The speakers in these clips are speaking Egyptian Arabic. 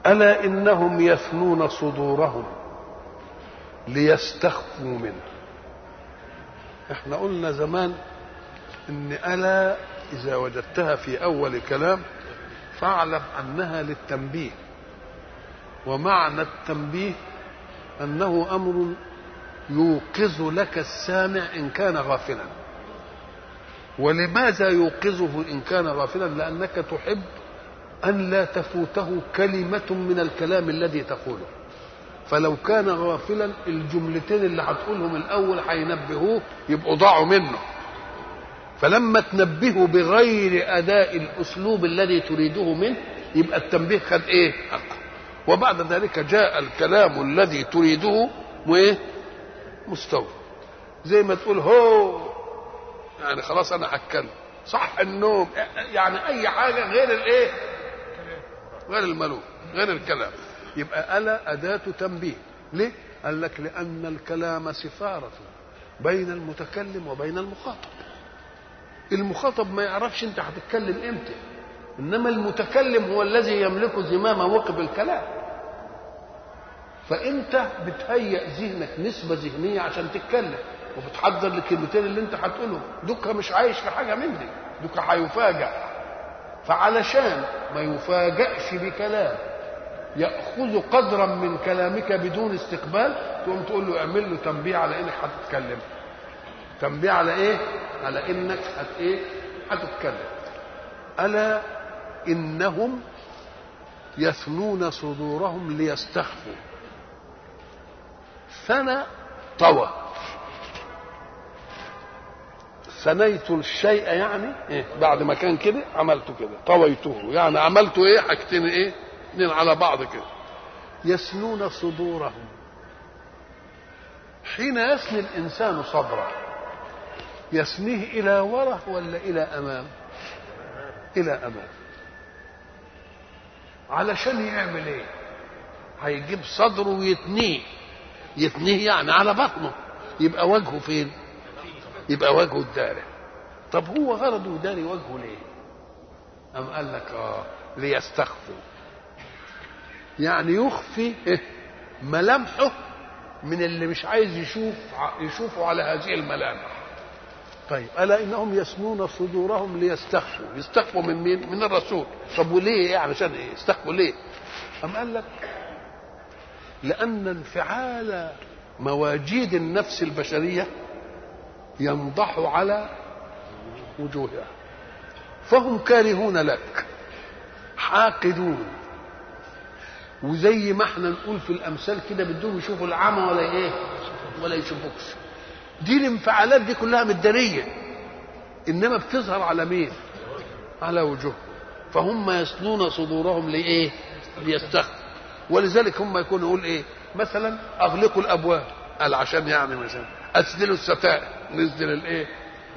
ألا إنهم يثنون صدورهم ليستخفوا منه احنا قلنا زمان ان ألا إذا وجدتها في أول كلام فاعلم أنها للتنبيه ومعنى التنبيه أنه أمر يوقظ لك السامع إن كان غافلا ولماذا يوقظه إن كان غافلا لأنك تحب أن لا تفوته كلمة من الكلام الذي تقوله فلو كان غافلا الجملتين اللي هتقولهم الأول هينبهوه يبقوا ضاعوا منه فلما تنبهه بغير أداء الأسلوب الذي تريده منه يبقى التنبيه خد إيه حقه وبعد ذلك جاء الكلام الذي تريده وايه مستوى زي ما تقول هو يعني خلاص انا هتكلم صح النوم يعني اي حاجه غير الايه غير الملوك غير الكلام يبقى الا اداه تنبيه ليه قال لك لان الكلام سفاره بين المتكلم وبين المخاطب المخاطب ما يعرفش انت هتتكلم امتى انما المتكلم هو الذي يملك زمام موقف الكلام فانت بتهيئ ذهنك نسبه ذهنيه عشان تتكلم وبتحضر الكلمتين اللي انت هتقولهم دوكا مش عايش في حاجه من دي دوكا هيفاجئ فعلشان ما يفاجئش بكلام ياخذ قدرا من كلامك بدون استقبال تقوم تقول له اعمل له تنبيه على انك هتتكلم تنبيه على ايه على انك هت ايه هتتكلم الا انهم يثنون صدورهم ليستخفوا ثنى طوى ثنيت الشيء يعني إيه؟ بعد ما كان كده عملته كده طويته يعني عملته ايه حاجتين ايه اتنين على بعض كده يثنون صدورهم حين يثني الانسان صدره يثنيه الى وره ولا الى امام الى امام علشان يعمل ايه هيجيب صدره ويتنيه يتنيه يعني على بطنه يبقى وجهه فين يبقى وجهه الداري طب هو غرضه داري وجهه ليه أم قال لك اه ليستخفوا يعني يخفي ملامحه من اللي مش عايز يشوف يشوفه على هذه الملامح طيب الا انهم يسنون صدورهم ليستخفوا يستخفوا من مين من الرسول طب وليه يعني عشان ايه يستخفوا ليه ام قال لك لان انفعال مواجيد النفس البشريه ينضح على وجوهها فهم كارهون لك حاقدون وزي ما احنا نقول في الامثال كده بدهم يشوفوا العمى ولا ايه ولا يشوفوكش دي الانفعالات دي كلها مداريه انما بتظهر على مين على وجوه فهم يسنون صدورهم لايه ليستخفوا ولذلك هم يكونوا يقول ايه مثلا اغلقوا الابواب قال عشان يعني مثلا اسدلوا الستائر نسدل الايه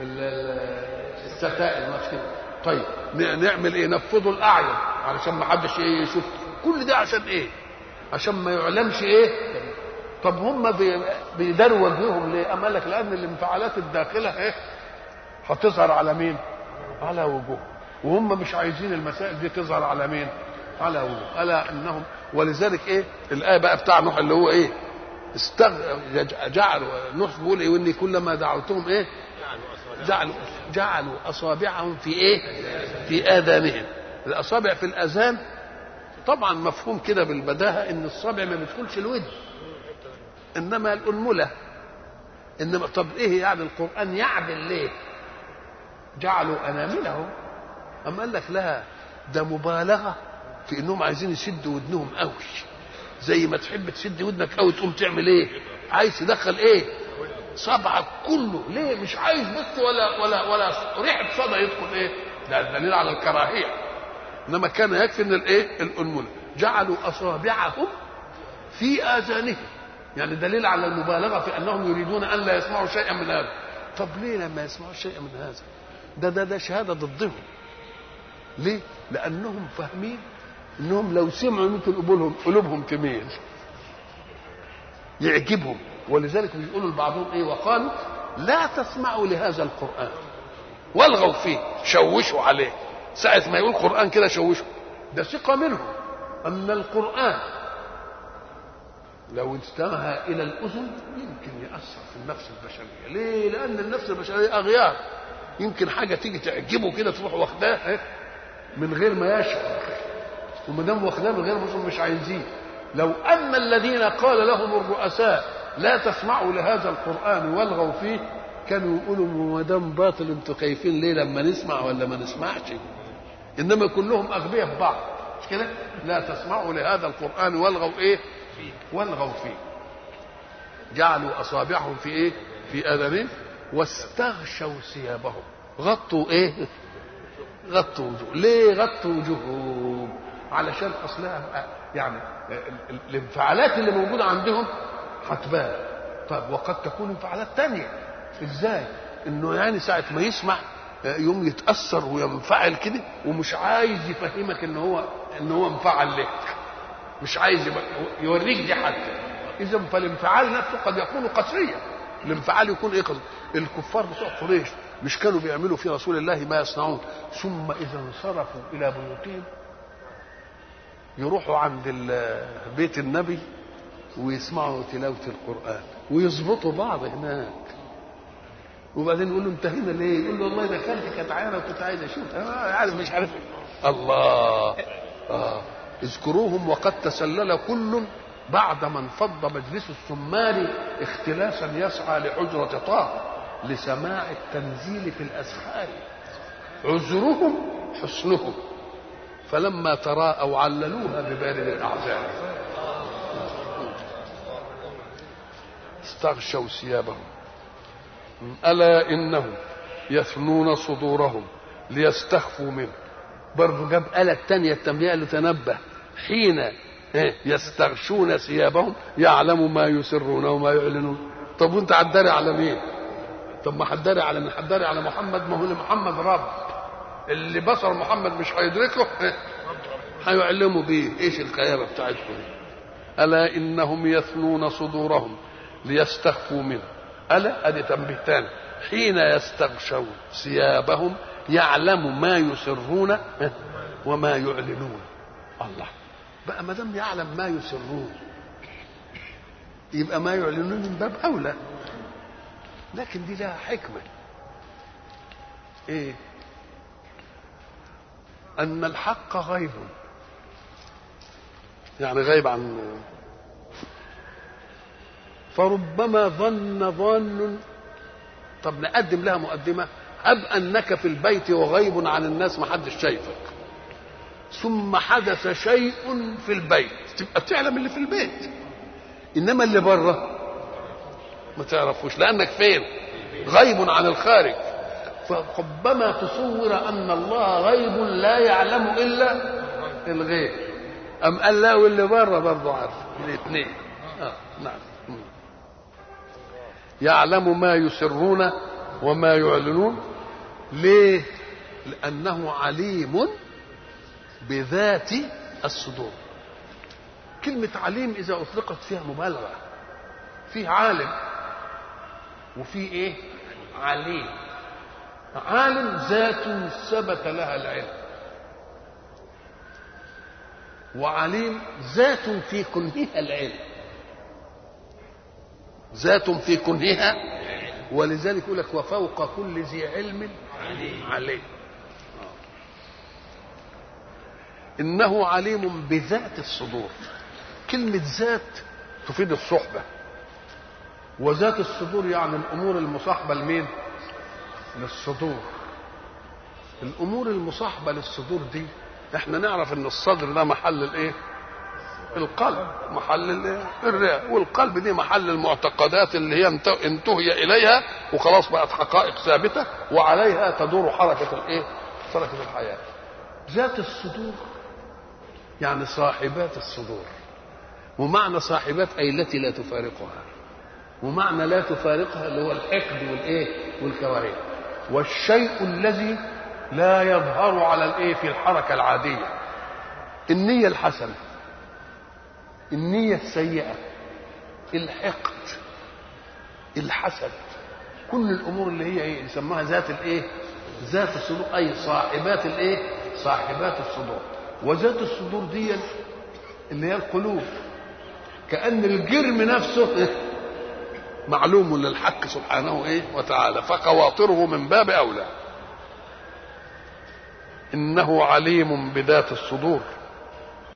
الستائر مش كده طيب نعمل ايه نفضوا الاعين علشان ما حدش ايه يشوف كل ده عشان ايه عشان ما يعلمش ايه طب هم بيداروا وجههم ليه اما لك لان الانفعالات الداخله ايه هتظهر على مين على وجوه وهم مش عايزين المسائل دي تظهر على مين على وجوه الا انهم ولذلك ايه الايه بقى بتاع نوح اللي هو ايه استغ... جعلوا نوح بيقول ايه واني كلما دعوتهم ايه جعلوا جعلوا اصابعهم في ايه في اذانهم الاصابع في الاذان طبعا مفهوم كده بالبداهه ان الصابع ما بيدخلش الودن انما الانمله انما طب ايه يعني القران يعدل ليه جعلوا اناملهم اما قال لك لا ده مبالغه في انهم عايزين يسدوا ودنهم قوي زي ما تحب تسد ودنك قوي تقوم تعمل ايه عايز تدخل ايه صبعك كله ليه مش عايز بس ولا ولا ولا ريحه صدى يدخل ايه ده دليل على الكراهيه انما كان يكفي ان الايه الانمله جعلوا اصابعهم في اذانهم يعني دليل على المبالغه في انهم يريدون ان لا يسمعوا شيئا من هذا طب ليه لما يسمعوا شيئا من هذا ده ده ده شهاده ضدهم ليه لانهم فاهمين انهم لو سمعوا ممكن قلوبهم قلوبهم تميل يعجبهم ولذلك بيقولوا لبعضهم ايه وقالوا لا تسمعوا لهذا القران والغوا فيه شوشوا عليه ساعة ما يقول قرآن كده شوشوا ده ثقة منهم أن القرآن لو انتهى إلى الأذن يمكن يأثر في النفس البشرية ليه؟ لأن النفس البشرية أغيار يمكن حاجة تيجي تعجبه كده تروح واخداه من غير ما يشعر وما دام واخداه من غير ما يشعر مش عايزين لو أن الذين قال لهم الرؤساء لا تسمعوا لهذا القرآن والغوا فيه كانوا يقولوا ما دام باطل انتوا خايفين ليه لما نسمع ولا ما نسمعش انما كلهم اغبياء في بعض مش كده لا تسمعوا لهذا القران والغوا ايه والغوا فيه جعلوا اصابعهم في ايه في اذانهم واستغشوا ثيابهم غطوا ايه غطوا وجوه ليه غطوا وجوههم علشان اصلها يعني الانفعالات اللي موجوده عندهم هتبان طب وقد تكون انفعالات تانية ازاي انه يعني ساعه ما يسمع يوم يتاثر وينفعل كده ومش عايز يفهمك ان هو ان هو انفعل لك مش عايز يوريك دي حتى اذا فالانفعال نفسه قد يكون قسريا الانفعال يكون ايه قسري الكفار بتوع قريش مش كانوا بيعملوا في رسول الله ما يصنعون ثم اذا انصرفوا الى بيوتهم يروحوا عند بيت النبي ويسمعوا تلاوه القران ويظبطوا بعض هناك وبعدين يقول له انتهينا ليه؟ يقول له والله دخلت كانت عيانه وكنت عايز اشوف انا عارف مش عارف الله اه اذكروهم وقد تسلل كل بعد ما انفض مجلس السمار اختلاسا يسعى لحجرة طه لسماع التنزيل في الأسحار عذرهم حسنهم فلما تراءوا عللوها ببارد الأعذار استغشوا ثيابهم ألا إنهم يثنون صدورهم ليستخفوا منه برضه جاب آلة تانية التنبيه قال له تنبه حين يستغشون ثيابهم يعلم ما يسرون وما يعلنون طب وانت هتداري على مين؟ طب ما هتداري على مين؟ هتداري على محمد ما هو محمد رب اللي بصر محمد مش هيدركه هيعلموا بيه ايش الخيانه بتاعتكم الا انهم يثنون صدورهم ليستخفوا منه ألا أدي تنبيه تاني حين يستغشون ثيابهم يعلم ما يسرون وما يعلنون الله بقى ما دام يعلم ما يسرون يبقى ما يعلنون من باب أولى لكن دي لها حكمة إيه أن الحق غيب يعني غيب عن فربما ظن ظان طب نقدم لها مقدمة أب أنك في البيت وغيب عن الناس ما حدش شايفك ثم حدث شيء في البيت تبقى تعلم اللي في البيت إنما اللي بره ما تعرفوش لأنك فين غيب عن الخارج فربما تصور أن الله غيب لا يعلم إلا الغيب أم قال لا واللي بره برضه عارف الاثنين آه نعم يعلم ما يسرون وما يعلنون ليه لانه عليم بذات الصدور كلمة عليم إذا أطلقت فيها مبالغة فيه عالم وفي إيه عليم عالم ذات ثبت لها العلم وعليم ذات في كنهها العلم ذات في كنهها ولذلك يقول لك وفوق كل ذي علم عليم انه عليم بذات الصدور كلمه ذات تفيد الصحبه وذات الصدور يعني الامور المصاحبه لمين للصدور الامور المصاحبه للصدور دي احنا نعرف ان الصدر ده محل الايه القلب محل الرئة والقلب دي محل المعتقدات اللي هي انتهي اليها وخلاص بقت حقائق ثابته وعليها تدور حركه الايه؟ حركه الحياه. ذات الصدور يعني صاحبات الصدور ومعنى صاحبات اي التي لا تفارقها ومعنى لا تفارقها اللي هو الحقد والايه؟ والكراهيه والشيء الذي لا يظهر على الايه؟ في الحركه العاديه النيه الحسنه النية السيئة الحقد الحسد كل الأمور اللي هي إيه يسموها ذات الإيه ذات الصدور أي صاحبات الإيه صاحبات الصدور وذات الصدور دي اللي هي القلوب كأن الجرم نفسه معلوم للحق سبحانه ايه وتعالى فخواطره من باب اولى انه عليم بذات الصدور